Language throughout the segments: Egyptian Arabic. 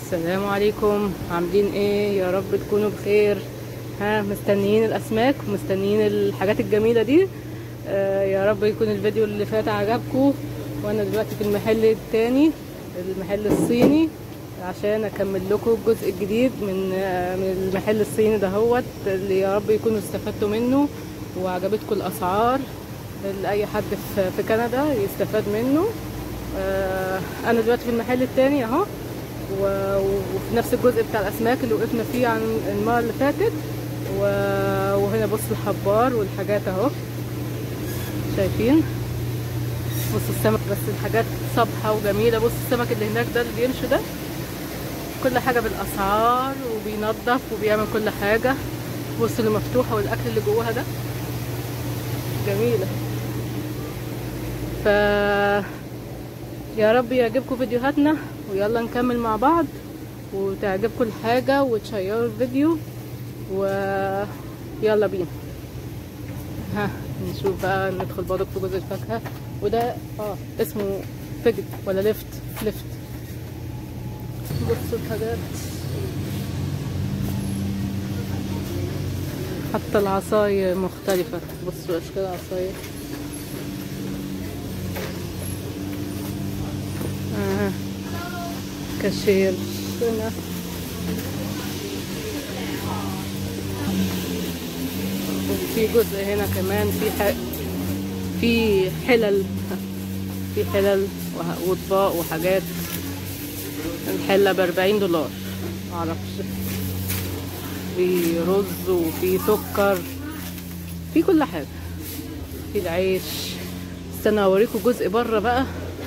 السلام عليكم عاملين ايه يا رب تكونوا بخير ها مستنيين الاسماك ومستنيين الحاجات الجميله دي آه يا رب يكون الفيديو اللي فات عجبكم وانا دلوقتي في المحل التاني المحل الصيني عشان اكمل لكم الجزء الجديد من آه من المحل الصيني دهوت اللي يا رب يكونوا استفدتوا منه وعجبتكم الاسعار اللي اي حد في في كندا يستفاد منه آه انا دلوقتي في المحل التاني اهو و- وفي نفس الجزء بتاع الاسماك اللي وقفنا فيه عن المره اللي فاتت و- وهنا بص الحبار والحاجات اهو شايفين بص السمك بس الحاجات صبحة وجميلة بص السمك اللي هناك ده اللي بيمشي ده كل حاجة بالأسعار وبينظف وبيعمل كل حاجة بص اللي مفتوحة والأكل اللي جواها ده جميلة ف يا رب يعجبكم فيديوهاتنا ويلا نكمل مع بعض وتعجبكم الحاجة وتشيروا الفيديو ويلا بينا ها نشوف بقى ندخل برضه في جزء الفاكهة وده اه اسمه فيجت ولا ليفت ليفت بصوا الحاجات حتى العصاية مختلفة بصوا أشكال العصاية آه. كاشير هنا وفي جزء هنا كمان في ح... في حلل في حلل وه- واطباق وحاجات الحلة بأربعين دولار معرفش في رز وفي سكر في كل حاجة في العيش استنى اوريكم جزء بره بقى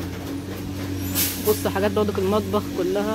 بص حاجات برضك المطبخ كلها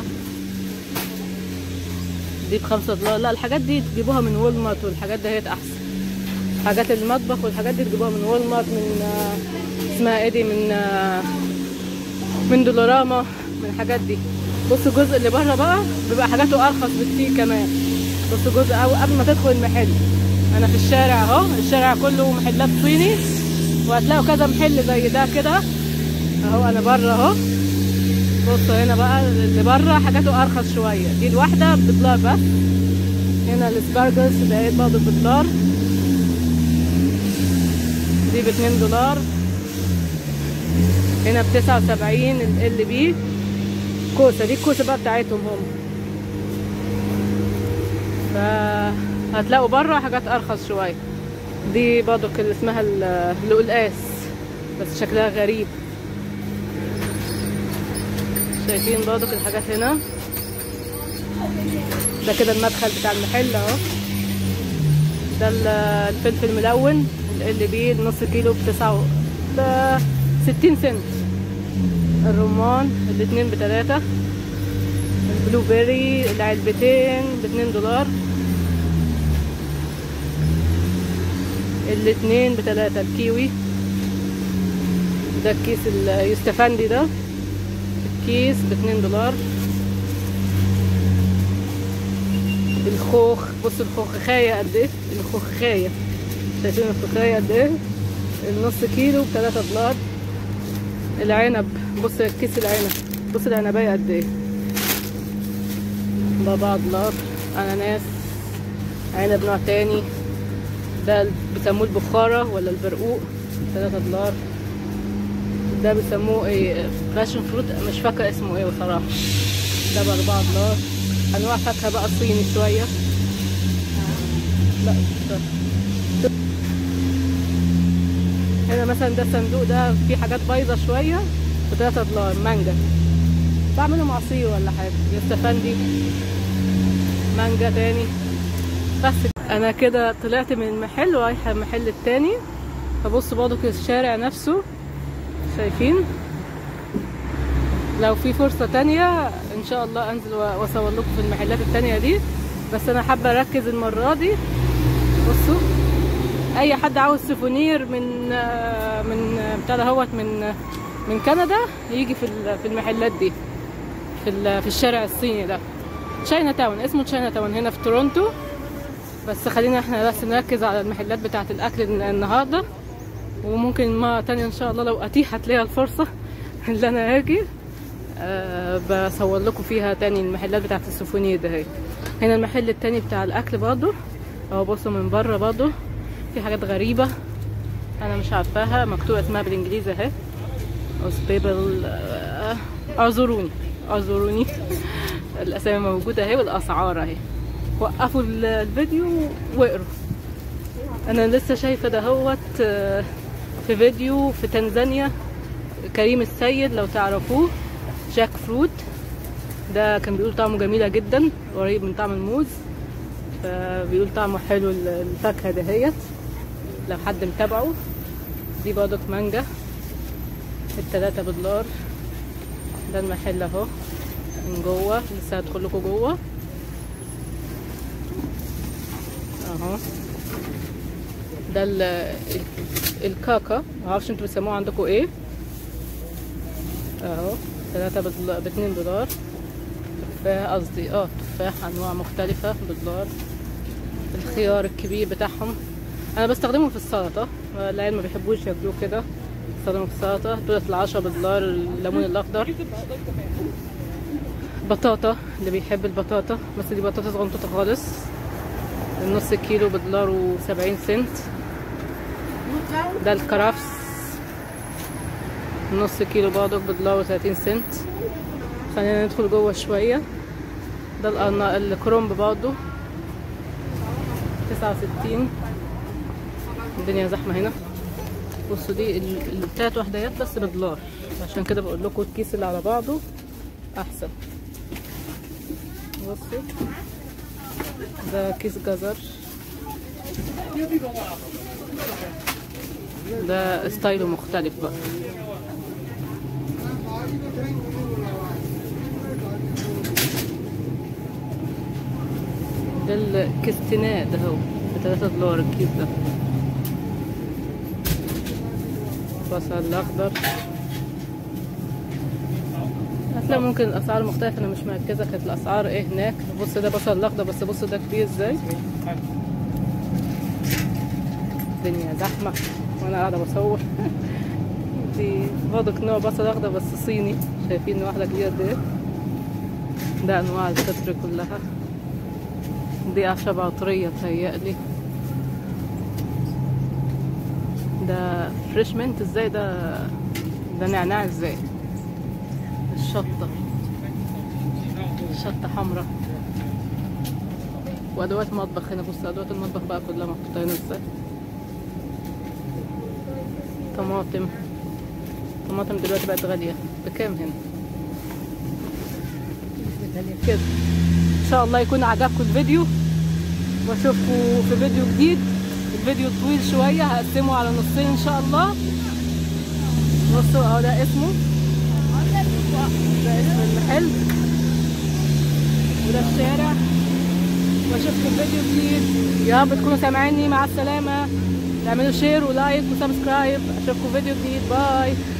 دي بخمسة دولار لا الحاجات دي تجيبوها من وولمارت والحاجات دهيت احسن حاجات المطبخ والحاجات دي تجيبوها من وولمارت من آه، اسمها ايه دي من آه، من دولارامة من الحاجات دي بص الجزء اللي بره بقى بيبقى حاجاته ارخص بكتير كمان بص جزء أو قبل ما تدخل المحل انا في الشارع اهو الشارع كله محلات صيني وهتلاقوا كذا محل زي ده كده اهو انا بره اهو بصوا هنا بقى اللي بره حاجاته ارخص شويه دي الواحده بدولار بس هنا الاسبرجلز دقيق برضه بدولار دي باتنين دولار هنا بتسعة وسبعين ال بي كوسة دي الكوسة بقى بتاعتهم هم فهتلاقوا بره حاجات ارخص شوية دي برضه اللي اسمها ال- القلقاس بس شكلها غريب شايفين برضك الحاجات هنا ده كده المدخل بتاع المحل اهو ده ال- الفلفل الملون اللي بيه نص كيلو بتسعة و- ب 60 سنت الرمان الاتنين بتلاتة البلو بيري العلبتين باتنين دولار الاتنين بتلاتة الكيوي ده الكيس اليوستفندي ده كيس باتنين دولار الخوخ بص الخوخاية قد ايه الخوخاية شايفين الخوخاية قد ايه النص كيلو بتلاتة دولار العنب بص كيس العنب بص العنباية قد ايه بأربعة دولار أناناس عنب نوع تاني ده بيسموه البخارة ولا البرقوق تلاتة دولار ده بيسموه ايه باشن فروت مش فاكره اسمه ايه بصراحه ده بأربعة دولار انواع فاكهه بقى صيني شويه لا مش ده. هنا مثلا ده الصندوق ده فيه حاجات بايظه شويه بتلاتة دولار مانجا بعملهم عصير ولا حاجه يستفندي مانجا تاني بس انا كده طلعت من المحل ورايحه المحل التاني فبص برضه كده الشارع نفسه شايفين لو في فرصة تانية ان شاء الله انزل و- واصور لكم في المحلات التانية دي بس انا حابة اركز المرة دي بصوا اي حد عاوز سيفونير من آه، من آه، بتاع دهوت من آه، من كندا يجي في ال- في المحلات دي في ال- في الشارع الصيني ده تشاينا تاون اسمه تشاينا تاون هنا في تورونتو بس خلينا احنا بس نركز على المحلات بتاعة الاكل الن- النهارده وممكن مرة تانية ان شاء الله لو اتيحت ليا الفرصة اللي انا هاجي أه بصور لكم فيها تاني المحلات بتاعت السوفونير ده هي هنا المحل التاني بتاع الاكل برضو اهو بصوا من بره برضو في حاجات غريبة انا مش عارفاها مكتوب اسمها بالانجليزي اهي اوسبيبل اعذروني اعذروني الاسامي موجودة اهي والاسعار اهي وقفوا الفيديو واقروا انا لسه شايفة دهوت في فيديو في تنزانيا كريم السيد لو تعرفوه جاك فروت ده كان بيقول طعمه جميلة جدا قريب من طعم الموز فبيقول طعمه حلو الفاكهة دهيت لو حد متابعه دي برضك مانجا التلاتة بدولار ده المحل اهو من جوه لسه هدخل لكم جوه اهو ده ال الكاكا معرفش انتوا بتسموه عندكم ايه اهو تلاتة بدولار باتنين دولار تفاح قصدي اه تفاح انواع مختلفة بدولار الخيار الكبير بتاعهم انا بستخدمه في السلطة العيال ما بيحبوش ياكلوه كده بستخدمه في السلطة دولت العشرة بدولار الليمون الاخضر بطاطا اللي بيحب البطاطا بس دي بطاطا صغنطوطة خالص النص كيلو بدولار وسبعين سنت ده الكرفس نص كيلو برضك بدولار وثلاثين سنت خلينا ندخل جوه شوية ده الكرومب برضو تسعة وستين الدنيا زحمة هنا بصوا دي التلات وحدات بس بدولار عشان كده بقول لكم الكيس اللي على بعضه احسن بصوا ده كيس جزر ده ستايله مختلف بقى ده الكستناء ده هو بتلاتة دولار الكيس ده البصل الأخضر هتلاقي ممكن الأسعار مختلفة أنا مش مركزة كانت الأسعار إيه هناك بص ده بصل الأخضر بس بص ده كبير إزاي الدنيا زحمة وأنا قاعدة بصور دي برضك نوع بصل أخضر بس صيني شايفين واحدة كبيرة قد إيه ده أنواع الفطر كلها دي أعشاب عطرية تهيألي ده فريشمنت ازاي ده ده نعناع ازاي الشطة شطة حمراء وأدوات مطبخ هنا بص أدوات المطبخ بقى كلها محطوطة هنا ازاي طماطم طماطم دلوقتي بقت غالية بكام هنا؟ غالية كده ان شاء الله يكون عجبكم الفيديو واشوفكم في فيديو جديد الفيديو طويل شوية هقسمه على نصين ان شاء الله بصوا اهو ده اسمه ده اسم المحل وده الشارع واشوفكم في فيديو جديد يا رب تكونوا سامعيني مع السلامة اعملوا شير ولايك وسبسكرايب اشوفكم فيديو جديد باي